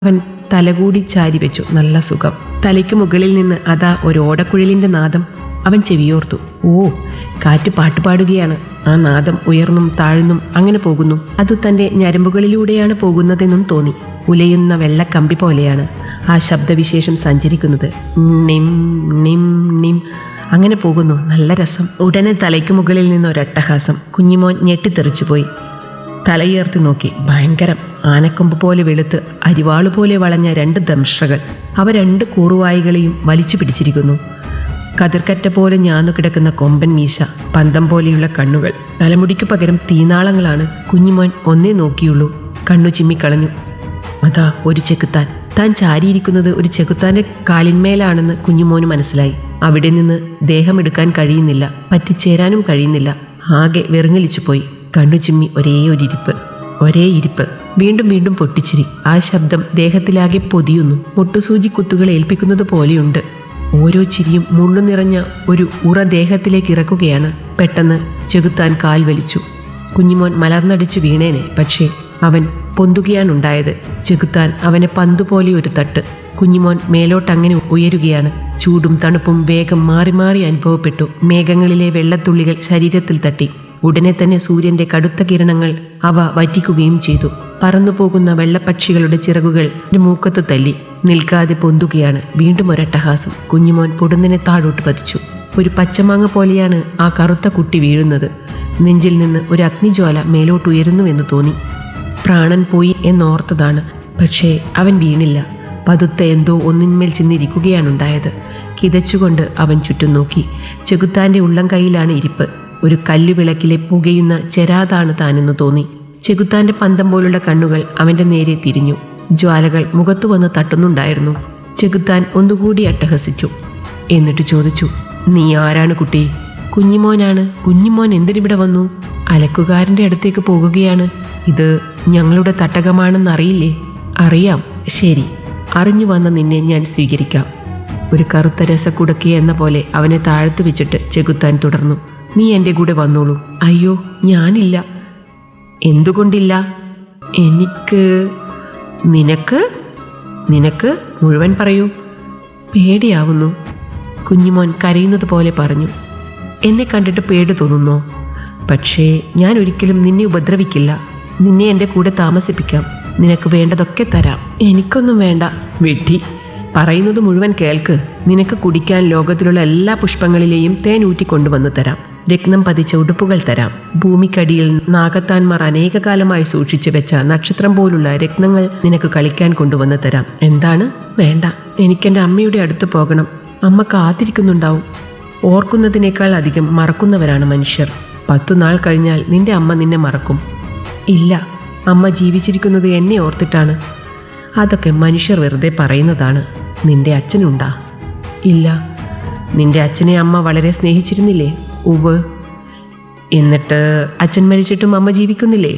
അവൻ തലകൂടി ചാരി വെച്ചു നല്ല സുഖം തലയ്ക്ക് മുകളിൽ നിന്ന് അതാ ഒരു ഓടക്കുഴലിന്റെ നാദം അവൻ ചെവിയോർത്തു ഓ കാറ്റ് പാട്ടുപാടുകയാണ് ആ നാദം ഉയർന്നും താഴ്ന്നും അങ്ങനെ പോകുന്നു അത് തന്റെ ഞരമ്പുകളിലൂടെയാണ് പോകുന്നതെന്നും തോന്നി ഉലയുന്ന വെള്ളക്കമ്പി പോലെയാണ് ആ ശബ്ദവിശേഷം സഞ്ചരിക്കുന്നത് നിം നിം നിം അങ്ങനെ പോകുന്നു നല്ല രസം ഉടനെ തലയ്ക്ക് മുകളിൽ നിന്ന് ഒരട്ടഹാസം കുഞ്ഞിമോൻ ഞെട്ടിത്തെറിച്ചുപോയി തലയുയർത്തി നോക്കി ഭയങ്കരം ആനക്കൊമ്പ് പോലെ വെളുത്ത് അരിവാള് പോലെ വളഞ്ഞ രണ്ട് ദംഷ്ട്രകൾ അവ രണ്ട് കൂറുവായികളെയും വലിച്ചു പിടിച്ചിരിക്കുന്നു കതിർക്കറ്റ പോലെ ഞാന്നു കിടക്കുന്ന കൊമ്പൻ മീശ പന്തം പോലെയുള്ള കണ്ണുകൾ തലമുടിക്ക് പകരം തീനാളങ്ങളാണ് കുഞ്ഞുമോൻ ഒന്നേ നോക്കിയുള്ളൂ കണ്ണു ചിമ്മിക്കളഞ്ഞു അതാ ഒരു ചെകുത്താൻ താൻ ചാരിയിരിക്കുന്നത് ഒരു ചെകുത്താന്റെ കാലിന്മേലാണെന്ന് കുഞ്ഞുമോന് മനസ്സിലായി അവിടെ നിന്ന് ദേഹമെടുക്കാൻ കഴിയുന്നില്ല പറ്റിച്ചേരാനും കഴിയുന്നില്ല ആകെ വെറുങ്ങലിച്ചു പോയി കണ്ണു ചിമ്മി ഒരേ ഒരു ഇരിപ്പ് ഒരേ ഇരിപ്പ് വീണ്ടും വീണ്ടും പൊട്ടിച്ചിരി ആ ശബ്ദം ദേഹത്തിലാകെ പൊതിയുന്നു മുട്ടുസൂചി കുത്തുകൾ ഏൽപ്പിക്കുന്നത് പോലെയുണ്ട് ഓരോ ചിരിയും മുള്ളു നിറഞ്ഞ ഒരു ഉറ ദേഹത്തിലേക്ക് ഇറക്കുകയാണ് പെട്ടെന്ന് ചെകുത്താൻ കാൽ വലിച്ചു കുഞ്ഞിമോൻ മലർന്നടിച്ചു വീണേനെ പക്ഷേ അവൻ പൊന്തുകയാണുണ്ടായത് ചെകുത്താൻ അവനെ പന്തുപോലെ ഒരു തട്ട് കുഞ്ഞിമോൻ മേലോട്ടങ്ങനെ ഉയരുകയാണ് ചൂടും തണുപ്പും വേഗം മാറി മാറി അനുഭവപ്പെട്ടു മേഘങ്ങളിലെ വെള്ളത്തുള്ളികൾ ശരീരത്തിൽ തട്ടി ഉടനെ തന്നെ സൂര്യന്റെ കടുത്ത കിരണങ്ങൾ അവ വറ്റിക്കുകയും ചെയ്തു പറന്നുപോകുന്ന വെള്ളപ്പക്ഷികളുടെ ചിറകുകൾ മൂക്കത്ത് തല്ലി നിൽക്കാതെ പൊന്തുകയാണ് വീണ്ടും ഒരട്ടഹാസം കുഞ്ഞുമോൻ പൊടുന്നിനെ താഴോട്ട് പതിച്ചു ഒരു പച്ചമാങ്ങ പോലെയാണ് ആ കറുത്ത കുട്ടി വീഴുന്നത് നെഞ്ചിൽ നിന്ന് ഒരു അഗ്നിജ്വാല മേലോട്ടുയരുന്നുവെന്ന് തോന്നി പ്രാണൻ പോയി എന്നോർത്തതാണ് പക്ഷേ അവൻ വീണില്ല പതുത്ത എന്തോ ഒന്നിന്മേൽ ചെന്നിരിക്കുകയാണുണ്ടായത് കിതച്ചുകൊണ്ട് അവൻ ചുറ്റും നോക്കി ചെകുത്താന്റെ ഉള്ളം കൈയിലാണ് ഇരിപ്പ് ഒരു കല്ലുവിളക്കിലെ പുകയുന്ന ചെരാതാണ് താനെന്ന് തോന്നി ചെകുത്താന്റെ പന്തം പോലുള്ള കണ്ണുകൾ അവന്റെ നേരെ തിരിഞ്ഞു ജ്വാലകൾ മുഖത്തു വന്ന് തട്ടുന്നുണ്ടായിരുന്നു ചെകുത്താൻ ഒന്നുകൂടി അട്ടഹസിച്ചു എന്നിട്ട് ചോദിച്ചു നീ ആരാണ് കുട്ടി കുഞ്ഞിമോനാണ് കുഞ്ഞിമോൻ എന്തിനിവിടെ വന്നു അലക്കുകാരന്റെ അടുത്തേക്ക് പോകുകയാണ് ഇത് ഞങ്ങളുടെ തട്ടകമാണെന്നറിയില്ലേ അറിയാം ശരി അറിഞ്ഞു വന്ന നിന്നെ ഞാൻ സ്വീകരിക്കാം ഒരു കറുത്ത രസക്കുടക്കി എന്ന പോലെ അവനെ താഴ്ത്തു വെച്ചിട്ട് ചെകുത്താൻ തുടർന്നു നീ എൻ്റെ കൂടെ വന്നോളൂ അയ്യോ ഞാനില്ല എന്തുകൊണ്ടില്ല എനിക്ക് നിനക്ക് നിനക്ക് മുഴുവൻ പറയൂ പേടിയാവുന്നു കുഞ്ഞുമോൻ കരയുന്നത് പോലെ പറഞ്ഞു എന്നെ കണ്ടിട്ട് പേടി തോന്നുന്നോ പക്ഷേ ഞാൻ ഒരിക്കലും നിന്നെ ഉപദ്രവിക്കില്ല നിന്നെ എൻ്റെ കൂടെ താമസിപ്പിക്കാം നിനക്ക് വേണ്ടതൊക്കെ തരാം എനിക്കൊന്നും വേണ്ട വെട്ടി പറയുന്നത് മുഴുവൻ കേൾക്ക് നിനക്ക് കുടിക്കാൻ ലോകത്തിലുള്ള എല്ലാ പുഷ്പങ്ങളിലെയും തേൻ ഊറ്റി കൊണ്ടുവന്ന് തരാം രത്നം പതിച്ച ഉടുപ്പുകൾ തരാം ഭൂമിക്കടിയിൽ നാഗത്താന്മാർ അനേകകാലമായി സൂക്ഷിച്ചു വെച്ച നക്ഷത്രം പോലുള്ള രത്നങ്ങൾ നിനക്ക് കളിക്കാൻ കൊണ്ടുവന്ന് തരാം എന്താണ് വേണ്ട എനിക്കെൻ്റെ അമ്മയുടെ അടുത്ത് പോകണം അമ്മ കാത്തിരിക്കുന്നുണ്ടാവും ഓർക്കുന്നതിനേക്കാൾ അധികം മറക്കുന്നവരാണ് മനുഷ്യർ പത്തു നാൾ കഴിഞ്ഞാൽ നിന്റെ അമ്മ നിന്നെ മറക്കും ഇല്ല അമ്മ ജീവിച്ചിരിക്കുന്നത് എന്നെ ഓർത്തിട്ടാണ് അതൊക്കെ മനുഷ്യർ വെറുതെ പറയുന്നതാണ് നിന്റെ അച്ഛനുണ്ടാ ഇല്ല നിന്റെ അച്ഛനെ അമ്മ വളരെ സ്നേഹിച്ചിരുന്നില്ലേ ഉവ് എന്നിട്ട് അച്ഛൻ മരിച്ചിട്ടും അമ്മ ജീവിക്കുന്നില്ലേ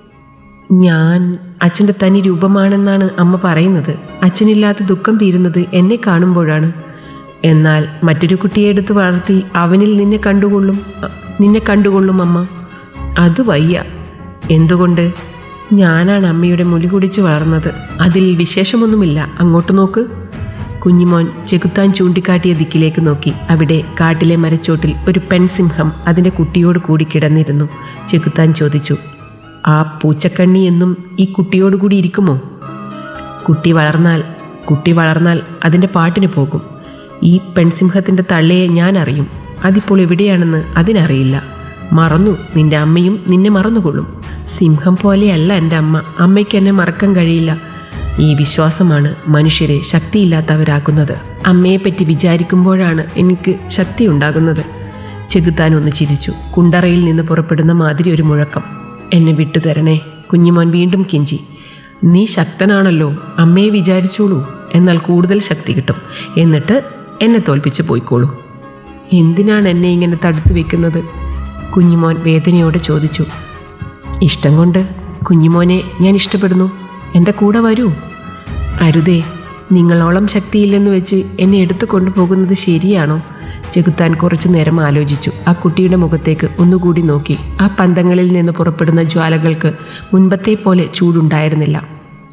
ഞാൻ അച്ഛൻ്റെ തനി രൂപമാണെന്നാണ് അമ്മ പറയുന്നത് അച്ഛനില്ലാത്ത ദുഃഖം തീരുന്നത് എന്നെ കാണുമ്പോഴാണ് എന്നാൽ മറ്റൊരു കുട്ടിയെ എടുത്ത് വളർത്തി അവനിൽ നിന്നെ കണ്ടുകൊള്ളും അ, നിന്നെ കണ്ടുകൊള്ളും അമ്മ അത് വയ്യ എന്തുകൊണ്ട് ഞാനാണ് അമ്മയുടെ മുടി കുടിച്ച് വളർന്നത് അതിൽ വിശേഷമൊന്നുമില്ല അങ്ങോട്ട് നോക്ക് കുഞ്ഞിമോൻ ചെകുത്താൻ ചൂണ്ടിക്കാട്ടിയ ദിക്കിലേക്ക് നോക്കി അവിടെ കാട്ടിലെ മരച്ചോട്ടിൽ ഒരു പെൺസിംഹം അതിൻ്റെ കുട്ടിയോട് കൂടി കിടന്നിരുന്നു ചെകുത്താൻ ചോദിച്ചു ആ പൂച്ചക്കണ്ണി എന്നും ഈ കുട്ടിയോട് കൂടി ഇരിക്കുമോ കുട്ടി വളർന്നാൽ കുട്ടി വളർന്നാൽ അതിൻ്റെ പാട്ടിന് പോകും ഈ പെൺസിംഹത്തിൻ്റെ തള്ളയെ ഞാൻ അറിയും അതിപ്പോൾ എവിടെയാണെന്ന് അതിനറിയില്ല മറന്നു നിന്റെ അമ്മയും നിന്നെ മറന്നുകൊള്ളും സിംഹം പോലെയല്ല എൻ്റെ അമ്മ അമ്മയ്ക്ക് എന്നെ മറക്കാൻ കഴിയില്ല ഈ വിശ്വാസമാണ് മനുഷ്യരെ ശക്തിയില്ലാത്തവരാക്കുന്നത് അമ്മയെപ്പറ്റി വിചാരിക്കുമ്പോഴാണ് എനിക്ക് ശക്തി ഉണ്ടാകുന്നത് ചെകുത്താൻ ഒന്ന് ചിരിച്ചു കുണ്ടറയിൽ നിന്ന് പുറപ്പെടുന്ന മാതിരി ഒരു മുഴക്കം എന്നെ വിട്ടുതരണേ കുഞ്ഞിമോൻ വീണ്ടും കിഞ്ചി നീ ശക്തനാണല്ലോ അമ്മയെ വിചാരിച്ചോളൂ എന്നാൽ കൂടുതൽ ശക്തി കിട്ടും എന്നിട്ട് എന്നെ തോൽപ്പിച്ച് പോയിക്കോളൂ എന്തിനാണ് എന്നെ ഇങ്ങനെ തടുത്തു വെക്കുന്നത് കുഞ്ഞിമോൻ വേദനയോടെ ചോദിച്ചു ഇഷ്ടം കൊണ്ട് കുഞ്ഞിമോനെ ഞാൻ ഇഷ്ടപ്പെടുന്നു എൻ്റെ കൂടെ വരൂ അരുതേ നിങ്ങളോളം ശക്തിയില്ലെന്ന് വെച്ച് എന്നെ എടുത്തു കൊണ്ടുപോകുന്നത് ശരിയാണോ ചെകുത്താൻ കുറച്ചു നേരം ആലോചിച്ചു ആ കുട്ടിയുടെ മുഖത്തേക്ക് ഒന്നുകൂടി നോക്കി ആ പന്തങ്ങളിൽ നിന്ന് പുറപ്പെടുന്ന ജ്വാലകൾക്ക് മുൻപത്തെ പോലെ ചൂടുണ്ടായിരുന്നില്ല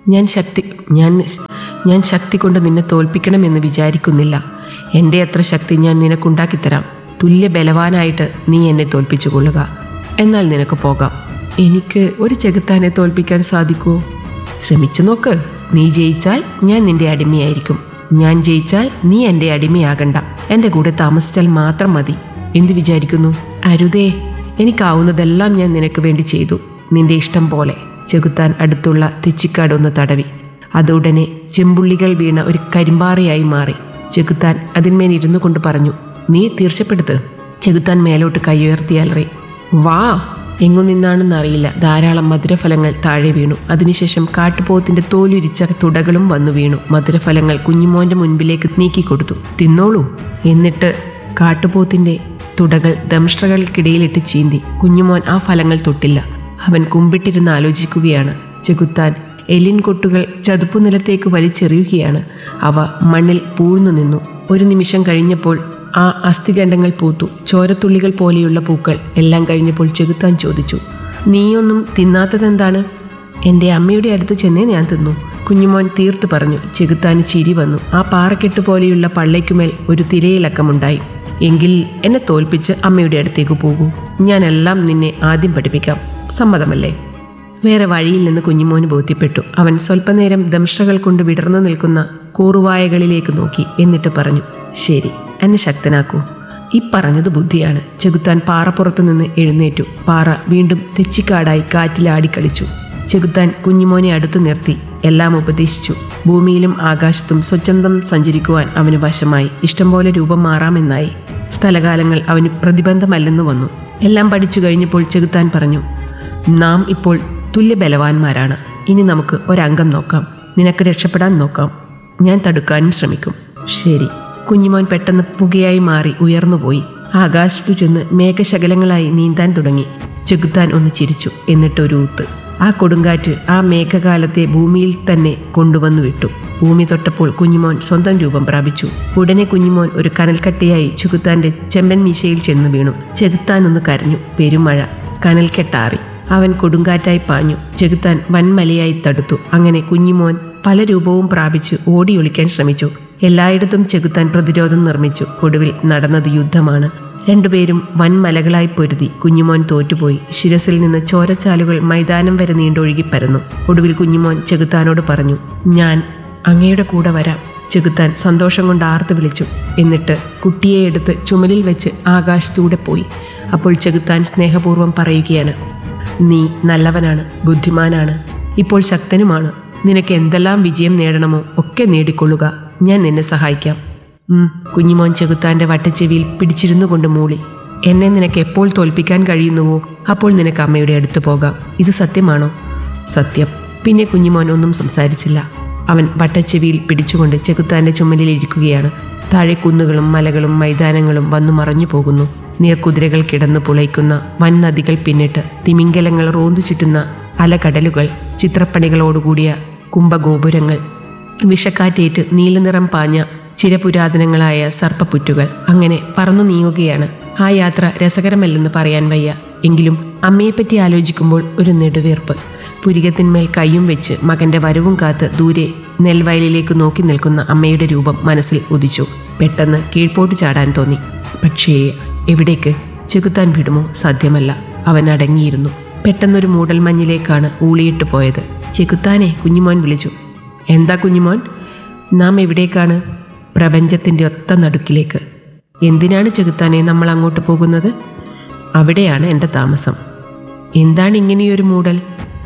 ഞാൻ ശക്തി ഞാൻ ഞാൻ ശക്തി കൊണ്ട് നിന്നെ തോൽപ്പിക്കണമെന്ന് വിചാരിക്കുന്നില്ല എൻ്റെ അത്ര ശക്തി ഞാൻ നിനക്കുണ്ടാക്കിത്തരാം തുല്യ ബലവാനായിട്ട് നീ എന്നെ തോൽപ്പിച്ചു കൊള്ളുക എന്നാൽ നിനക്ക് പോകാം എനിക്ക് ഒരു ചെകുത്താനെ തോൽപ്പിക്കാൻ സാധിക്കുമോ ശ്രമിച്ചു നോക്ക് നീ ജയിച്ചാൽ ഞാൻ നിന്റെ അടിമയായിരിക്കും ഞാൻ ജയിച്ചാൽ നീ എൻ്റെ അടിമയാകണ്ട എൻ്റെ കൂടെ താമസിച്ചാൽ മാത്രം മതി എന്തു വിചാരിക്കുന്നു അരുതേ എനിക്കാവുന്നതെല്ലാം ഞാൻ നിനക്ക് വേണ്ടി ചെയ്തു നിന്റെ ഇഷ്ടം പോലെ ചെകുത്താൻ അടുത്തുള്ള തെച്ചിക്കാട് ഒന്ന് തടവി അതുടനെ ചെമ്പുള്ളികൾ വീണ ഒരു കരിമ്പാറയായി മാറി ചെകുത്താൻ അതിന്മേൽ ഇരുന്നു കൊണ്ട് പറഞ്ഞു നീ തീർച്ചപ്പെടുത്ത് ചെകുത്താൻ മേലോട്ട് കൈയുയർത്തിയാലറി വാ എങ്ങു നിന്നാണെന്നറിയില്ല ധാരാളം മധുരഫലങ്ങൾ താഴെ വീണു അതിനുശേഷം കാട്ടുപോത്തിന്റെ തോലുരിച്ച തുടകളും വന്നു വീണു മധുരഫലങ്ങൾ കുഞ്ഞിമോന്റെ മുൻപിലേക്ക് നീക്കിക്കൊടുത്തു തിന്നോളൂ എന്നിട്ട് കാട്ടുപോത്തിന്റെ തുടകൾ ദംഷ്ട്രകൾക്കിടയിലിട്ട് ചീന്തി കുഞ്ഞുമോൻ ആ ഫലങ്ങൾ തൊട്ടില്ല അവൻ കുമ്പിട്ടിരുന്ന് ആലോചിക്കുകയാണ് ചെകുത്താൻ എലിൻ കൊട്ടുകൾ ചതുപ്പു നിലത്തേക്ക് വലിച്ചെറിയുകയാണ് അവ മണ്ണിൽ പൂഴ്ന്നു നിന്നു ഒരു നിമിഷം കഴിഞ്ഞപ്പോൾ ആ അസ്ഥിഖണ്ഡങ്ങൾ പൂത്തു ചോരത്തുള്ളികൾ പോലെയുള്ള പൂക്കൾ എല്ലാം കഴിഞ്ഞപ്പോൾ ചെകുത്താൻ ചോദിച്ചു നീയൊന്നും തിന്നാത്തതെന്താണ് എൻ്റെ അമ്മയുടെ അടുത്ത് ചെന്നേ ഞാൻ തിന്നു കുഞ്ഞുമോൻ തീർത്തു പറഞ്ഞു ചെകുത്താന് ചിരി വന്നു ആ പാറക്കെട്ട് പോലെയുള്ള പള്ളയ്ക്കുമേൽ ഒരു തിരയിലക്കമുണ്ടായി എങ്കിൽ എന്നെ തോൽപ്പിച്ച് അമ്മയുടെ അടുത്തേക്ക് പോകൂ ഞാനെല്ലാം നിന്നെ ആദ്യം പഠിപ്പിക്കാം സമ്മതമല്ലേ വേറെ വഴിയിൽ നിന്ന് കുഞ്ഞുമോന് ബോധ്യപ്പെട്ടു അവൻ സ്വല്പനേരം ദംഷ്ട്രകൾ കൊണ്ട് വിടർന്നു നിൽക്കുന്ന കൂറുവായകളിലേക്ക് നോക്കി എന്നിട്ട് പറഞ്ഞു ശരി എന്നെ ശക്തനാക്കൂ ഈ പറഞ്ഞത് ബുദ്ധിയാണ് ചെകുത്താൻ പാറപ്പുറത്തു നിന്ന് എഴുന്നേറ്റു പാറ വീണ്ടും തെച്ചിക്കാടായി കാറ്റിലാടിക്കളിച്ചു ചെകുത്താൻ കുഞ്ഞുമോനെ അടുത്തു നിർത്തി എല്ലാം ഉപദേശിച്ചു ഭൂമിയിലും ആകാശത്തും സ്വച്ഛന്തം സഞ്ചരിക്കുവാൻ അവന് വശമായി ഇഷ്ടംപോലെ രൂപം മാറാമെന്നായി സ്ഥലകാലങ്ങൾ അവന് പ്രതിബന്ധമല്ലെന്ന് വന്നു എല്ലാം പഠിച്ചു കഴിഞ്ഞപ്പോൾ ചെകുത്താൻ പറഞ്ഞു നാം ഇപ്പോൾ തുല്യ ബലവാന്മാരാണ് ഇനി നമുക്ക് ഒരംഗം നോക്കാം നിനക്ക് രക്ഷപ്പെടാൻ നോക്കാം ഞാൻ തടുക്കാനും ശ്രമിക്കും ശരി കുഞ്ഞിമോൻ പെട്ടെന്ന് പുകയായി മാറി ഉയർന്നുപോയി ആകാശത്തു ചെന്ന് മേഘശകലങ്ങളായി നീന്താൻ തുടങ്ങി ചെകുത്താൻ ഒന്ന് ചിരിച്ചു എന്നിട്ട് ഒരു ഊത്ത് ആ കൊടുങ്കാറ്റ് ആ മേഘകാലത്തെ ഭൂമിയിൽ തന്നെ കൊണ്ടുവന്നു വിട്ടു ഭൂമി തൊട്ടപ്പോൾ കുഞ്ഞുമോൻ സ്വന്തം രൂപം പ്രാപിച്ചു ഉടനെ കുഞ്ഞുമോൻ ഒരു കനൽക്കട്ടയായി ചെകുത്താന്റെ ചെമ്പൻ മീശയിൽ ചെന്നു വീണു ചെകുത്താൻ ഒന്ന് കരഞ്ഞു പെരുമഴ കനൽക്കെട്ടാറി അവൻ കൊടുങ്കാറ്റായി പാഞ്ഞു ചെകുത്താൻ വൻമലയായി തടുത്തു അങ്ങനെ കുഞ്ഞിമോൻ പല രൂപവും പ്രാപിച്ച് ഓടിയൊളിക്കാൻ ശ്രമിച്ചു എല്ലായിടത്തും ചെകുത്താൻ പ്രതിരോധം നിർമ്മിച്ചു ഒടുവിൽ നടന്നത് യുദ്ധമാണ് രണ്ടുപേരും വൻമലകളായി പൊരുതി കുഞ്ഞുമോൻ തോറ്റുപോയി ശിരസിൽ നിന്ന് ചോരച്ചാലുകൾ മൈതാനം വരെ നീണ്ടൊഴുകി പരന്നു ഒടുവിൽ കുഞ്ഞുമോൻ ചെകുത്താനോട് പറഞ്ഞു ഞാൻ അങ്ങയുടെ കൂടെ വരാം ചെകുത്താൻ സന്തോഷം കൊണ്ട് ആർത്ത് വിളിച്ചു എന്നിട്ട് കുട്ടിയെ എടുത്ത് ചുമലിൽ വെച്ച് ആകാശത്തൂടെ പോയി അപ്പോൾ ചെകുത്താൻ സ്നേഹപൂർവ്വം പറയുകയാണ് നീ നല്ലവനാണ് ബുദ്ധിമാനാണ് ഇപ്പോൾ ശക്തനുമാണ് നിനക്ക് എന്തെല്ലാം വിജയം നേടണമോ ഒക്കെ നേടിക്കൊള്ളുക ഞാൻ നിന്നെ സഹായിക്കാം ഉം, കുഞ്ഞിമോൻ ചെകുത്താന്റെ വട്ടച്ചെവിയിൽ പിടിച്ചിരുന്നു കൊണ്ട് മൂളി എന്നെ നിനക്ക് എപ്പോൾ തോൽപ്പിക്കാൻ കഴിയുന്നുവോ അപ്പോൾ നിനക്ക് അമ്മയുടെ അടുത്ത് പോകാം ഇത് സത്യമാണോ സത്യം പിന്നെ കുഞ്ഞിമോൻ ഒന്നും സംസാരിച്ചില്ല അവൻ വട്ടച്ചെവിയിൽ പിടിച്ചുകൊണ്ട് ചെകുത്താന്റെ ചുമലിൽ ഇരിക്കുകയാണ് താഴെ കുന്നുകളും മലകളും മൈതാനങ്ങളും വന്നു മറഞ്ഞു പോകുന്നു നീർക്കുതിരകൾ കിടന്നു പുളയ്ക്കുന്ന വൻ നദികൾ പിന്നിട്ട് തിമിംഗലങ്ങൾ റോന്തു ചുറ്റുന്ന അലകടലുകൾ ചിത്രപ്പണികളോടുകൂടിയ കുംഭഗോപുരങ്ങൾ വിഷക്കാറ്റേറ്റ് നീലനിറം പാഞ്ഞ ചിരപുരാതനങ്ങളായ സർപ്പപ്പുറ്റുകൾ അങ്ങനെ പറന്നു നീങ്ങുകയാണ് ആ യാത്ര രസകരമല്ലെന്ന് പറയാൻ വയ്യ എങ്കിലും അമ്മയെപ്പറ്റി ആലോചിക്കുമ്പോൾ ഒരു നെടുവീർപ്പ് പുരികത്തിന്മേൽ കൈയും വെച്ച് മകന്റെ വരവും കാത്ത് ദൂരെ നെൽവയലിലേക്ക് നോക്കി നിൽക്കുന്ന അമ്മയുടെ രൂപം മനസ്സിൽ ഉദിച്ചു പെട്ടെന്ന് കീഴ്പോട്ട് ചാടാൻ തോന്നി പക്ഷേ എവിടേക്ക് ചെകുത്താൻ വിടുമോ സാധ്യമല്ല അവൻ അടങ്ങിയിരുന്നു പെട്ടെന്നൊരു മൂടൽമഞ്ഞിലേക്കാണ് ഊളിയിട്ട് പോയത് ചെകുത്താനെ കുഞ്ഞുമോൻ വിളിച്ചു എന്താ കുഞ്ഞുമോൻ നാം എവിടേക്കാണ് പ്രപഞ്ചത്തിൻ്റെ ഒത്ത നടുക്കിലേക്ക് എന്തിനാണ് ചെകുത്താനെ നമ്മൾ അങ്ങോട്ട് പോകുന്നത് അവിടെയാണ് എൻ്റെ താമസം എന്താണ് ഇങ്ങനെയൊരു മൂടൽ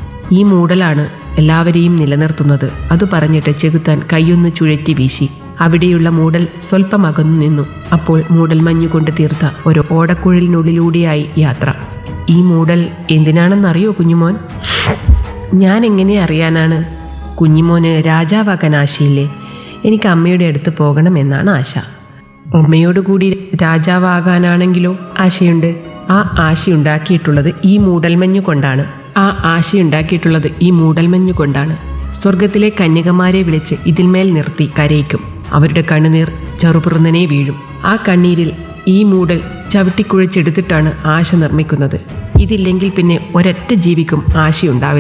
ഈ മൂടലാണ് എല്ലാവരെയും നിലനിർത്തുന്നത് അത് പറഞ്ഞിട്ട് ചെകുത്താൻ കൈയൊന്ന് ചുഴറ്റി വീശി അവിടെയുള്ള മൂടൽ സ്വല്പം അകന്നു നിന്നു അപ്പോൾ മൂടൽ മഞ്ഞുകൊണ്ട് തീർത്ത ഒരു ഓടക്കുഴലിനുള്ളിലൂടെയായി യാത്ര ഈ മൂടൽ എന്തിനാണെന്നറിയോ കുഞ്ഞുമോൻ ഞാൻ എങ്ങനെ അറിയാനാണ് കുഞ്ഞിമോന് രാജാവാകാൻ ആശയില്ലേ എനിക്ക് അമ്മയുടെ അടുത്ത് പോകണമെന്നാണ് ആശ അമ്മയോട് കൂടി രാജാവാകാനാണെങ്കിലോ ആശയുണ്ട് ആ ആശയുണ്ടാക്കിയിട്ടുള്ളത് ഈ മൂടൽമഞ്ഞു കൊണ്ടാണ് ആ ആശയുണ്ടാക്കിയിട്ടുള്ളത് ഈ മൂടൽമഞ്ഞു കൊണ്ടാണ് സ്വർഗത്തിലെ കന്യകമാരെ വിളിച്ച് ഇതിന്മേൽ നിർത്തി കരയിക്കും അവരുടെ കണ്ണുനീർ ചെറുപുറുന്നനെ വീഴും ആ കണ്ണീരിൽ ഈ മൂടൽ ചവിട്ടിക്കുഴച്ചെടുത്തിട്ടാണ് ആശ നിർമ്മിക്കുന്നത് ഇതില്ലെങ്കിൽ പിന്നെ ഒരൊറ്റ ജീവിക്കും ആശയുണ്ടാവില്ല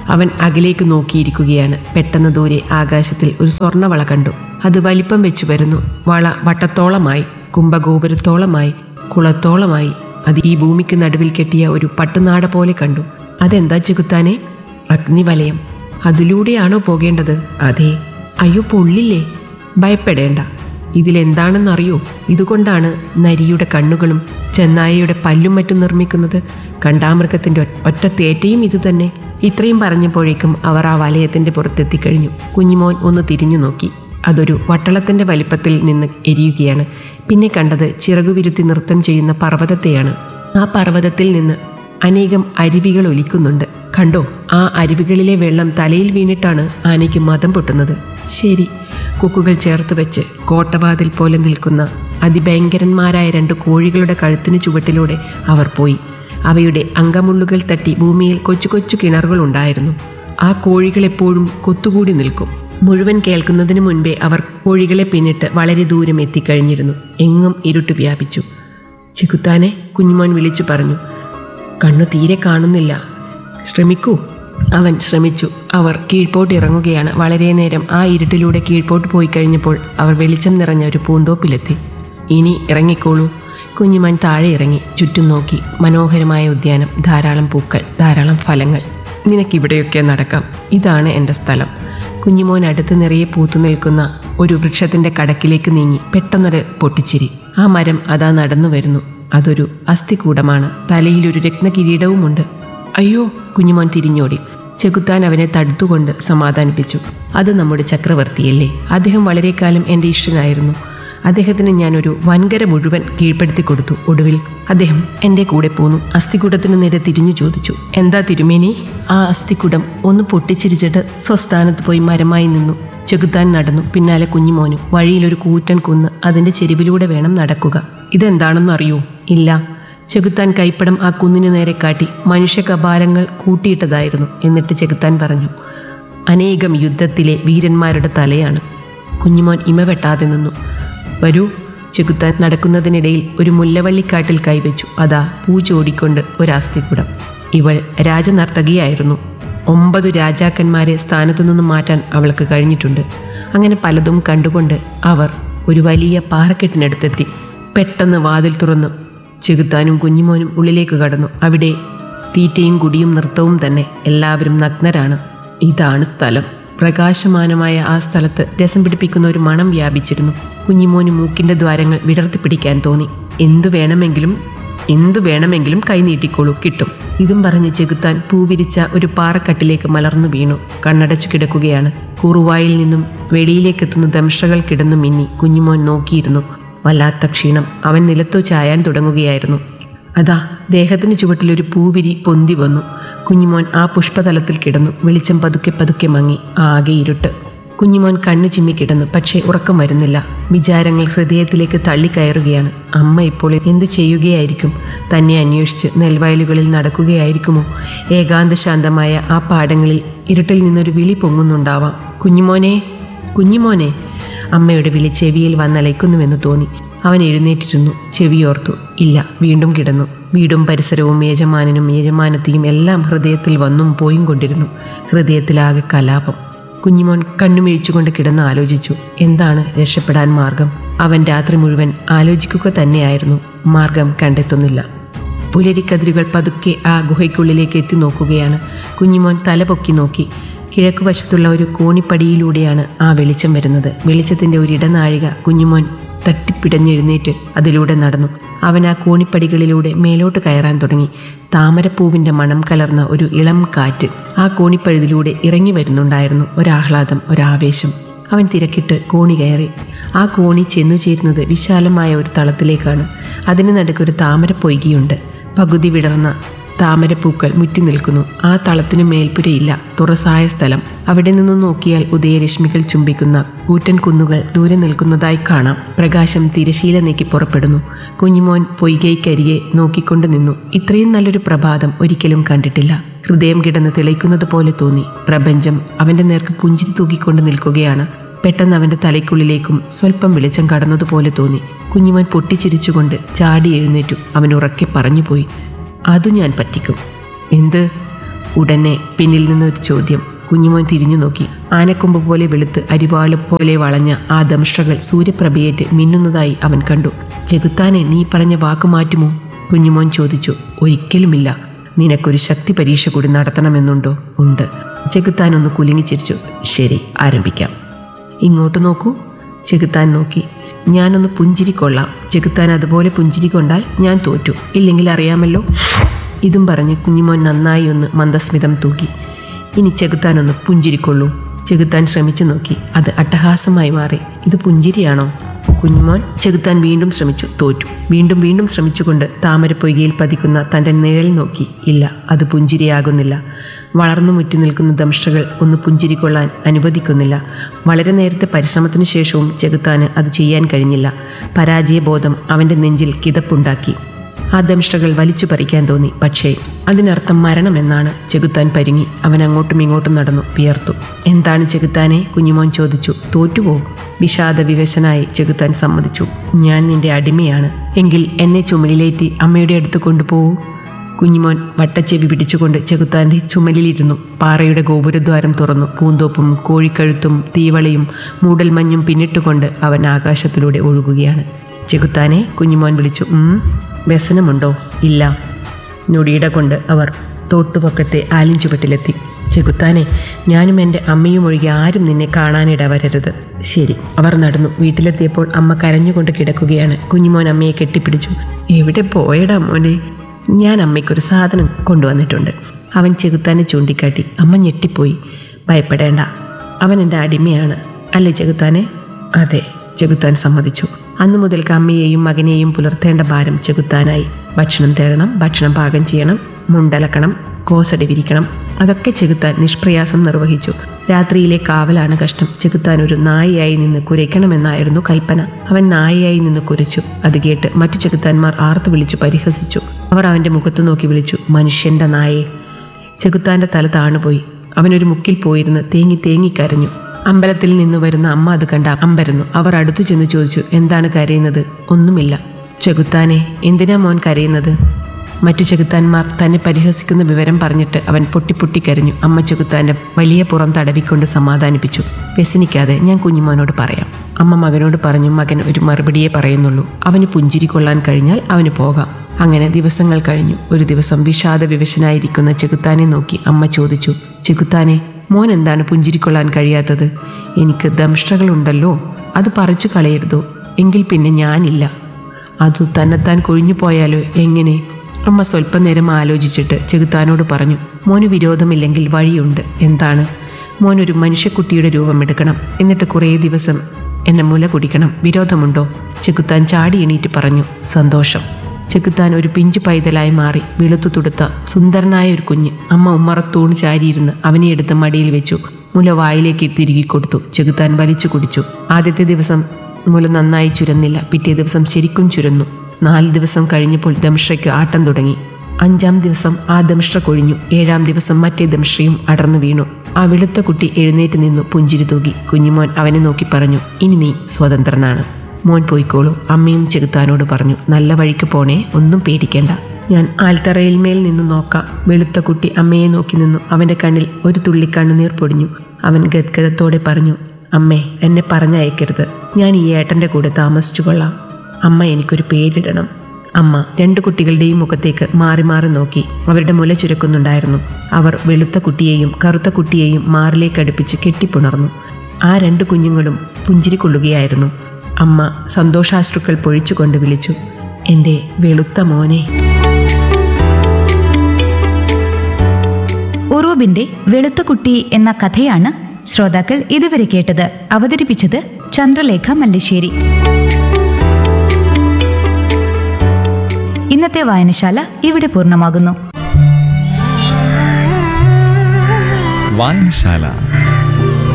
അവൻ അകലേക്ക് നോക്കിയിരിക്കുകയാണ് പെട്ടെന്ന് ദൂരെ ആകാശത്തിൽ ഒരു സ്വർണ്ണവള കണ്ടു അത് വലിപ്പം വെച്ചു വരുന്നു വള വട്ടത്തോളമായി കുംഭഗോപുരത്തോളമായി കുളത്തോളമായി അത് ഈ ഭൂമിക്ക് നടുവിൽ കെട്ടിയ ഒരു പട്ടുനാട പോലെ കണ്ടു അതെന്താ ചെകുത്താനെ അഗ്നിവലയം അതിലൂടെയാണോ പോകേണ്ടത് അതെ അയ്യോ പൊള്ളില്ലേ ഭയപ്പെടേണ്ട ഇതിലെന്താണെന്നറിയോ ഇതുകൊണ്ടാണ് നരിയുടെ കണ്ണുകളും ചെന്നായയുടെ പല്ലും മറ്റും നിർമ്മിക്കുന്നത് കണ്ടാമൃഗത്തിന്റെ ഒ- ഒറ്റ തേറ്റയും ഇതുതന്നെ ഇത്രയും പറഞ്ഞപ്പോഴേക്കും അവർ ആ വലയത്തിന്റെ പുറത്തെത്തിക്കഴിഞ്ഞു കുഞ്ഞിമോൻ ഒന്ന് തിരിഞ്ഞു നോക്കി അതൊരു വട്ടളത്തിന്റെ വലിപ്പത്തിൽ നിന്ന് എരിയുകയാണ് പിന്നെ കണ്ടത് ചിറകുവിരുത്തി നൃത്തം ചെയ്യുന്ന പർവ്വതത്തെയാണ് ആ പർവ്വതത്തിൽ നിന്ന് അനേകം അരുവികൾ ഒലിക്കുന്നുണ്ട് കണ്ടോ ആ അരുവികളിലെ വെള്ളം തലയിൽ വീണിട്ടാണ് ആനയ്ക്ക് മതം പൊട്ടുന്നത് ശരി കൊക്കുകൾ ചേർത്ത് വെച്ച് കോട്ടവാതിൽ പോലെ നിൽക്കുന്ന അതിഭയങ്കരന്മാരായ രണ്ട് കോഴികളുടെ കഴുത്തിനു ചുവട്ടിലൂടെ അവർ പോയി അവയുടെ അങ്കമുള്ളുകൾ തട്ടി ഭൂമിയിൽ കൊച്ചു കൊച്ചു കിണറുകൾ ഉണ്ടായിരുന്നു ആ കോഴികൾ എപ്പോഴും കൊത്തുകൂടി നിൽക്കും മുഴുവൻ കേൾക്കുന്നതിന് മുൻപേ അവർ കോഴികളെ പിന്നിട്ട് വളരെ ദൂരം എത്തിക്കഴിഞ്ഞിരുന്നു എങ്ങും ഇരുട്ട് വ്യാപിച്ചു ചിക്കുത്താനെ കുഞ്ഞുമോൻ വിളിച്ചു പറഞ്ഞു കണ്ണു തീരെ കാണുന്നില്ല ശ്രമിക്കൂ അവൻ ശ്രമിച്ചു അവർ കീഴ്പോട്ട് ഇറങ്ങുകയാണ് വളരെ നേരം ആ ഇരുട്ടിലൂടെ കീഴ്പോട്ട് പോയി കഴിഞ്ഞപ്പോൾ അവർ വെളിച്ചം നിറഞ്ഞ ഒരു പൂന്തോപ്പിലെത്തി ഇനി ഇറങ്ങിക്കോളൂ കുഞ്ഞുമാൻ താഴെ ഇറങ്ങി ചുറ്റും നോക്കി മനോഹരമായ ഉദ്യാനം ധാരാളം പൂക്കൾ ധാരാളം ഫലങ്ങൾ നിനക്കിവിടെയൊക്കെ നടക്കാം ഇതാണ് എൻ്റെ സ്ഥലം കുഞ്ഞുമോൻ അടുത്ത് നിറയെ പൂത്തു നിൽക്കുന്ന ഒരു വൃക്ഷത്തിന്റെ കടക്കിലേക്ക് നീങ്ങി പെട്ടെന്നൊരു പൊട്ടിച്ചിരി ആ മരം അതാ നടന്നു വരുന്നു അതൊരു അസ്ഥികൂടമാണ് തലയിലൊരു രത്നകിരീടവുമുണ്ട് അയ്യോ കുഞ്ഞുമോൻ തിരിഞ്ഞോടി ചെകുത്താൻ അവനെ തടുത്തുകൊണ്ട് സമാധാനിപ്പിച്ചു അത് നമ്മുടെ ചക്രവർത്തിയല്ലേ അദ്ദേഹം വളരെ കാലം എൻ്റെ ഇഷ്ടനായിരുന്നു അദ്ദേഹത്തിന് ഞാനൊരു വൻകര മുഴുവൻ കീഴ്പ്പെടുത്തി കൊടുത്തു ഒടുവിൽ അദ്ദേഹം എൻ്റെ കൂടെ പോന്നു അസ്ഥികൂടത്തിന് നേരെ തിരിഞ്ഞു ചോദിച്ചു എന്താ തിരുമേനി ആ അസ്ഥികൂടം ഒന്ന് പൊട്ടിച്ചിരിച്ചിട്ട് സ്വസ്ഥാനത്ത് പോയി മരമായി നിന്നു ചെകുത്താൻ നടന്നു പിന്നാലെ കുഞ്ഞുമോനും വഴിയിലൊരു കൂറ്റൻ കുന്ന് അതിൻ്റെ ചെരുവിലൂടെ വേണം നടക്കുക ഇതെന്താണെന്ന് അറിയോ ഇല്ല ചെകുത്താൻ കൈപ്പടം ആ കുന്നിനു നേരെ കാട്ടി മനുഷ്യ കപാലങ്ങൾ കൂട്ടിയിട്ടതായിരുന്നു എന്നിട്ട് ചെകുത്താൻ പറഞ്ഞു അനേകം യുദ്ധത്തിലെ വീരന്മാരുടെ തലയാണ് കുഞ്ഞുമോൻ ഇമ വെട്ടാതെ നിന്നു വരൂ ചെകുത്താൻ നടക്കുന്നതിനിടയിൽ ഒരു മുല്ലവള്ളിക്കാട്ടിൽ കൈവച്ചു അതാ പൂ ചോടിക്കൊണ്ട് ഒരാസ്തിക്കുടം ഇവൾ രാജനർത്തകിയായിരുന്നു ഒമ്പതു രാജാക്കന്മാരെ സ്ഥാനത്തു നിന്നും മാറ്റാൻ അവൾക്ക് കഴിഞ്ഞിട്ടുണ്ട് അങ്ങനെ പലതും കണ്ടുകൊണ്ട് അവർ ഒരു വലിയ പാറക്കെട്ടിനടുത്തെത്തി പെട്ടെന്ന് വാതിൽ തുറന്നു ചെകുത്താനും കുഞ്ഞുമോനും ഉള്ളിലേക്ക് കടന്നു അവിടെ തീറ്റയും കുടിയും നൃത്തവും തന്നെ എല്ലാവരും നഗ്നരാണ് ഇതാണ് സ്ഥലം പ്രകാശമാനമായ ആ സ്ഥലത്ത് രസം പിടിപ്പിക്കുന്ന ഒരു മണം വ്യാപിച്ചിരുന്നു കുഞ്ഞിമോന് മൂക്കിന്റെ ദ്വാരങ്ങൾ വിടർത്തി പിടിക്കാൻ തോന്നി എന്തു വേണമെങ്കിലും എന്തു വേണമെങ്കിലും കൈ നീട്ടിക്കോളൂ കിട്ടും ഇതും പറഞ്ഞ് ചെകുത്താൻ പൂവിരിച്ച ഒരു പാറക്കട്ടിലേക്ക് മലർന്നു വീണു കണ്ണടച്ചു കിടക്കുകയാണ് കുറുവായിൽ നിന്നും വെളിയിലേക്കെത്തുന്ന ദംഷകൾ കിടന്നു മിന്നി കുഞ്ഞുമോൻ നോക്കിയിരുന്നു വല്ലാത്ത ക്ഷീണം അവൻ നിലത്തു ചായാൻ തുടങ്ങുകയായിരുന്നു അതാ ദേഹത്തിന് ചുവട്ടിലൊരു പൂവിരി പൊന്തി വന്നു കുഞ്ഞുമോൻ ആ പുഷ്പതലത്തിൽ കിടന്നു വെളിച്ചം പതുക്കെ പതുക്കെ മങ്ങി ആകെ ഇരുട്ട് കുഞ്ഞുമോൻ കണ്ണു ചിമ്മി കിടന്നു പക്ഷേ ഉറക്കം വരുന്നില്ല വിചാരങ്ങൾ ഹൃദയത്തിലേക്ക് തള്ളിക്കയറുകയാണ് അമ്മ ഇപ്പോൾ എന്തു ചെയ്യുകയായിരിക്കും തന്നെ അന്വേഷിച്ച് നെൽവയലുകളിൽ നടക്കുകയായിരിക്കുമോ ഏകാന്ത ശാന്തമായ ആ പാടങ്ങളിൽ ഇരുട്ടിൽ നിന്നൊരു വിളി പൊങ്ങുന്നുണ്ടാവാം കുഞ്ഞുമോനെ കുഞ്ഞുമോനെ അമ്മയുടെ വിളി ചെവിയിൽ വന്നലയ്ക്കുന്നുവെന്ന് തോന്നി അവൻ എഴുന്നേറ്റിരുന്നു ചെവിയോർത്തു ഇല്ല വീണ്ടും കിടന്നു വീടും പരിസരവും യജമാനനും യജമാനത്തിയും എല്ലാം ഹൃദയത്തിൽ വന്നും പോയും കൊണ്ടിരുന്നു ഹൃദയത്തിലാകെ കലാപം കുഞ്ഞുമോൻ കണ്ണുമിഴിച്ചുകൊണ്ട് കിടന്ന് ആലോചിച്ചു എന്താണ് രക്ഷപ്പെടാൻ മാർഗം അവൻ രാത്രി മുഴുവൻ ആലോചിക്കുക തന്നെയായിരുന്നു മാർഗം കണ്ടെത്തുന്നില്ല പുലരിക്കതിരുകൾ പതുക്കെ ആ ഗുഹയ്ക്കുള്ളിലേക്ക് എത്തി നോക്കുകയാണ് കുഞ്ഞിമോൻ തല പൊക്കി നോക്കി കിഴക്കുവശത്തുള്ള ഒരു കോണിപ്പടിയിലൂടെയാണ് ആ വെളിച്ചം വരുന്നത് വെളിച്ചത്തിന്റെ ഒരു ഇടനാഴിക കുഞ്ഞുമോൻ തട്ടിപ്പിടഞ്ഞെഴുന്നേറ്റ് അതിലൂടെ നടന്നു അവൻ ആ കോണിപ്പടികളിലൂടെ മേലോട്ട് കയറാൻ തുടങ്ങി താമരപ്പൂവിന്റെ മണം കലർന്ന ഒരു ഇളം കാറ്റ് ആ കോണിപ്പഴുതിലൂടെ ഇറങ്ങി വരുന്നുണ്ടായിരുന്നു ഒരാഹ്ലാദം ഒരാവേശം അവൻ തിരക്കിട്ട് കോണി കയറി ആ കോണി ചെന്നു ചേരുന്നത് വിശാലമായ ഒരു തളത്തിലേക്കാണ് അതിന് നടുക്കൊരു താമര പൊയ്കയുണ്ട് പകുതി വിടർന്ന താമരപ്പൂക്കൾ മുറ്റി നിൽക്കുന്നു ആ തളത്തിനു മേൽപ്പുരയില്ല തുറസായ സ്ഥലം അവിടെ നിന്ന് നോക്കിയാൽ ഉദയരശ്മികൾ ചുംബിക്കുന്ന കൂറ്റൻ കുന്നുകൾ ദൂരെ നിൽക്കുന്നതായി കാണാം പ്രകാശം തിരശീല നീക്കി പുറപ്പെടുന്നു കുഞ്ഞുമോൻ പൊയ്കൈക്കരികെ നോക്കിക്കൊണ്ട് നിന്നു ഇത്രയും നല്ലൊരു പ്രഭാതം ഒരിക്കലും കണ്ടിട്ടില്ല ഹൃദയം കിടന്ന് തിളയ്ക്കുന്നത് പോലെ തോന്നി പ്രപഞ്ചം അവന്റെ നേർക്ക് പുഞ്ചിരി തൂക്കിക്കൊണ്ട് നിൽക്കുകയാണ് പെട്ടെന്ന് അവന്റെ തലയ്ക്കുള്ളിലേക്കും സ്വല്പം വെളിച്ചം കടന്നതുപോലെ തോന്നി കുഞ്ഞുമോൻ പൊട്ടിച്ചിരിച്ചുകൊണ്ട് ചാടി എഴുന്നേറ്റു അവൻ ഉറക്കെ പറഞ്ഞുപോയി അത് ഞാൻ പറ്റിക്കും എന്ത് ഉടനെ പിന്നിൽ നിന്നൊരു ചോദ്യം കുഞ്ഞുമോൻ തിരിഞ്ഞു നോക്കി ആനക്കൊമ്പ് പോലെ വെളുത്ത് അരിവാള് പോലെ വളഞ്ഞ ആ ദംഷ്ട്രകൾ സൂര്യപ്രഭയേറ്റ് മിന്നുന്നതായി അവൻ കണ്ടു ജഗുത്താനെ നീ പറഞ്ഞ വാക്ക് മാറ്റുമോ കുഞ്ഞുമോൻ ചോദിച്ചു ഒരിക്കലുമില്ല നിനക്കൊരു ശക്തി പരീക്ഷ കൂടി നടത്തണമെന്നുണ്ടോ ഉണ്ട് ജഗുത്താൻ ഒന്ന് കുലുങ്ങിച്ചിരിച്ചു ശരി ആരംഭിക്കാം ഇങ്ങോട്ട് നോക്കൂ ചെകുത്താൻ നോക്കി ഞാനൊന്ന് പുഞ്ചിരിക്കൊള്ളാം ചെകുത്താൻ അതുപോലെ പുഞ്ചിരിക്കൊണ്ടാൽ ഞാൻ തോറ്റു ഇല്ലെങ്കിൽ അറിയാമല്ലോ ഇതും പറഞ്ഞ് കുഞ്ഞുമോൻ നന്നായി ഒന്ന് മന്ദസ്മിതം തൂക്കി ഇനി ചെകുത്താൻ ഒന്ന് പുഞ്ചിരിക്കൊള്ളൂ ചെകുത്താൻ ശ്രമിച്ചു നോക്കി അത് അട്ടഹാസമായി മാറി ഇത് പുഞ്ചിരിയാണോ കുഞ്ഞുമോൻ ചെകുത്താൻ വീണ്ടും ശ്രമിച്ചു തോറ്റു വീണ്ടും വീണ്ടും ശ്രമിച്ചുകൊണ്ട് താമരപ്പൊയ്കയിൽ പതിക്കുന്ന തൻ്റെ നിഴൽ നോക്കി ഇല്ല അത് പുഞ്ചിരിയാകുന്നില്ല വളർന്നു മുറ്റി നിൽക്കുന്ന ദംഷ്ട്രകൾ ഒന്ന് പുഞ്ചിരിക്കൊള്ളാൻ അനുവദിക്കുന്നില്ല വളരെ നേരത്തെ പരിശ്രമത്തിനു ശേഷവും ചെകുത്താന് അത് ചെയ്യാൻ കഴിഞ്ഞില്ല പരാജയബോധം അവൻ്റെ നെഞ്ചിൽ കിതപ്പുണ്ടാക്കി ആ ദംഷ്ട്രകൾ വലിച്ചു പറിക്കാൻ തോന്നി പക്ഷേ അതിനർത്ഥം മരണമെന്നാണ് ചെകുത്താൻ പരിങ്ങി അവൻ അങ്ങോട്ടും ഇങ്ങോട്ടും നടന്നു വിയർത്തു എന്താണ് ചെകുത്താനെ കുഞ്ഞുമോൻ ചോദിച്ചു തോറ്റുപോ വിഷാദ വിവശനായി ചെകുത്താൻ സമ്മതിച്ചു ഞാൻ നിന്റെ അടിമയാണ് എങ്കിൽ എന്നെ ചുമലിലേറ്റി അമ്മയുടെ അടുത്ത് കൊണ്ടുപോകൂ കുഞ്ഞുമോൻ വട്ടച്ചെവി പിടിച്ചുകൊണ്ട് ചെകുത്താൻ്റെ ചുമലിലിരുന്നു പാറയുടെ ഗോപുരദ്വാരം തുറന്നു പൂന്തോപ്പും കോഴിക്കഴുത്തും തീവളയും മൂടൽമഞ്ഞും പിന്നിട്ടുകൊണ്ട് അവൻ ആകാശത്തിലൂടെ ഒഴുകുകയാണ് ചെകുത്താനെ കുഞ്ഞുമോൻ വിളിച്ചു ഉം വ്യസനമുണ്ടോ ഇല്ല ഞൊടിയിട കൊണ്ട് അവർ തോട്ടുപൊക്കത്തെ ആലിഞ്ചുവട്ടിലെത്തി ചെകുത്താനെ ഞാനും എൻ്റെ അമ്മയും ഒഴികെ ആരും നിന്നെ കാണാനിട വരരുത് ശരി അവർ നടന്നു വീട്ടിലെത്തിയപ്പോൾ അമ്മ കരഞ്ഞുകൊണ്ട് കിടക്കുകയാണ് കുഞ്ഞുമോൻ അമ്മയെ കെട്ടിപ്പിടിച്ചു എവിടെ പോയടാ മോനെ ഞാൻ അമ്മയ്ക്കൊരു സാധനം കൊണ്ടുവന്നിട്ടുണ്ട് അവൻ ചെകുത്താനെ ചൂണ്ടിക്കാട്ടി അമ്മ ഞെട്ടിപ്പോയി ഭയപ്പെടേണ്ട അവൻ എൻ്റെ അടിമയാണ് അല്ലേ ചെകുത്താനെ അതെ ചെകുത്താൻ സമ്മതിച്ചു അന്നു മുതൽക്ക് അമ്മയെയും മകനെയും പുലർത്തേണ്ട ഭാരം ചെകുത്താനായി ഭക്ഷണം തേടണം ഭക്ഷണം പാകം ചെയ്യണം മുണ്ടലക്കണം കോസടി വിരിക്കണം അതൊക്കെ ചെകുത്താൻ നിഷ്പ്രയാസം നിർവഹിച്ചു രാത്രിയിലെ കാവലാണ് കഷ്ടം ചെകുത്താൻ ഒരു നായയായി നിന്ന് കുരയ്ക്കണമെന്നായിരുന്നു കൽപ്പന അവൻ നായയായി നിന്ന് കുരച്ചു അത് കേട്ട് മറ്റു ചെകുത്താന്മാർ ആർത്തു വിളിച്ചു പരിഹസിച്ചു അവർ അവൻ്റെ മുഖത്ത് നോക്കി വിളിച്ചു മനുഷ്യന്റെ നായേ ചെകുത്താന്റെ തല താണുപോയി അവനൊരു മുക്കിൽ പോയിരുന്ന് തേങ്ങി തേങ്ങി കരഞ്ഞു അമ്പലത്തിൽ നിന്ന് വരുന്ന അമ്മ അത് കണ്ട അമ്പരന്നു അവർ അടുത്തു ചെന്ന് ചോദിച്ചു എന്താണ് കരയുന്നത് ഒന്നുമില്ല ചെകുത്താനെ എന്തിനാ മോൻ കരയുന്നത് മറ്റു ചെകുത്താന്മാർ തന്നെ പരിഹസിക്കുന്ന വിവരം പറഞ്ഞിട്ട് അവൻ പൊട്ടിപ്പൊട്ടി കരഞ്ഞു അമ്മ ചെകുത്താന്റെ വലിയ പുറം തടവിക്കൊണ്ട് സമാധാനിപ്പിച്ചു വ്യസനിക്കാതെ ഞാൻ കുഞ്ഞുമോനോട് പറയാം അമ്മ മകനോട് പറഞ്ഞു മകൻ ഒരു മറുപടിയേ പറയുന്നുള്ളൂ അവന് പുഞ്ചിരി കൊള്ളാൻ കഴിഞ്ഞാൽ അവന് പോകാം അങ്ങനെ ദിവസങ്ങൾ കഴിഞ്ഞു ഒരു ദിവസം വിഷാദ വിവശനായിരിക്കുന്ന ചെകുത്താനെ നോക്കി അമ്മ ചോദിച്ചു ചെകുത്താനെ മോൻ എന്താണ് പുഞ്ചിരിക്കൊള്ളാൻ കഴിയാത്തത് എനിക്ക് ദംഷ്ട്രകളുണ്ടല്ലോ അത് പറിച്ചു കളയരുതോ എങ്കിൽ പിന്നെ ഞാനില്ല അതു തന്നെത്താൻ കൊഴിഞ്ഞു പോയാലോ എങ്ങനെ അമ്മ സ്വല്പം നേരം ആലോചിച്ചിട്ട് ചെകുത്താനോട് പറഞ്ഞു മോന് വിരോധമില്ലെങ്കിൽ വഴിയുണ്ട് എന്താണ് മോനൊരു മനുഷ്യക്കുട്ടിയുടെ രൂപമെടുക്കണം എന്നിട്ട് കുറേ ദിവസം എന്നെ മുല കുടിക്കണം വിരോധമുണ്ടോ ചെകുത്താൻ ചാടി എണീറ്റ് പറഞ്ഞു സന്തോഷം ചെകുത്താൻ ഒരു പിഞ്ചു പൈതലായി മാറി വെളുത്തു തുടുത്ത സുന്ദരനായ ഒരു കുഞ്ഞ് അമ്മ ഉമ്മറത്തൂണ് ചാരിയിരുന്ന് അവനെ എടുത്ത് മടിയിൽ വെച്ചു മുല വായിലേക്ക് തിരികെ കൊടുത്തു ചെകുത്താൻ വലിച്ചു കുടിച്ചു ആദ്യത്തെ ദിവസം മുല നന്നായി ചുരന്നില്ല പിറ്റേ ദിവസം ശരിക്കും ചുരന്നു നാല് ദിവസം കഴിഞ്ഞപ്പോൾ ദംഷ്ട്രയ്ക്ക് ആട്ടം തുടങ്ങി അഞ്ചാം ദിവസം ആ ദംഷ്ട്ര കൊഴിഞ്ഞു ഏഴാം ദിവസം മറ്റേ ദംഷ്ട്രയും അടർന്നു വീണു ആ വെളുത്ത കുട്ടി എഴുന്നേറ്റ് നിന്നു പുഞ്ചിരി തൂകി കുഞ്ഞുമോൻ അവനെ നോക്കി പറഞ്ഞു ഇനി നീ സ്വതന്ത്രനാണ് മോൻ പോയിക്കോളൂ അമ്മയും ചെകുത്താനോട് പറഞ്ഞു നല്ല വഴിക്ക് പോണേ ഒന്നും പേടിക്കേണ്ട ഞാൻ ആൽത്തറയിൽ മേൽ നിന്ന് നോക്കാം വെളുത്ത കുട്ടി അമ്മയെ നോക്കി നിന്നു അവൻ്റെ കണ്ണിൽ ഒരു തുള്ളി കണ്ണുനീർ പൊടിഞ്ഞു അവൻ ഗദ്ഗതത്തോടെ പറഞ്ഞു അമ്മേ എന്നെ പറഞ്ഞയക്കരുത് ഞാൻ ഈ ഏട്ടൻ്റെ കൂടെ താമസിച്ചു കൊള്ളാം അമ്മ എനിക്കൊരു പേരിടണം അമ്മ രണ്ടു കുട്ടികളുടെയും മുഖത്തേക്ക് മാറി മാറി നോക്കി അവരുടെ മുല ചുരക്കുന്നുണ്ടായിരുന്നു അവർ വെളുത്ത കുട്ടിയെയും കറുത്ത കുട്ടിയെയും മാറിലേക്ക് അടുപ്പിച്ച് കെട്ടിപ്പുണർന്നു ആ രണ്ട് കുഞ്ഞുങ്ങളും പുഞ്ചിരിക്കൊള്ളുകയായിരുന്നു അമ്മ സന്തോഷാശ്രുക്കൾ പൊഴിച്ചുകൊണ്ട് വിളിച്ചു എൻ്റെ വെളുത്ത മോനെ ഉറൂബിന്റെ വെളുത്ത കുട്ടി എന്ന കഥയാണ് ശ്രോതാക്കൾ ഇതുവരെ കേട്ടത് അവതരിപ്പിച്ചത് ചന്ദ്രലേഖ മല്ലിശ്ശേരി ഇന്നത്തെ വായനശാല ഇവിടെ പൂർണ്ണമാകുന്നു വായനശാല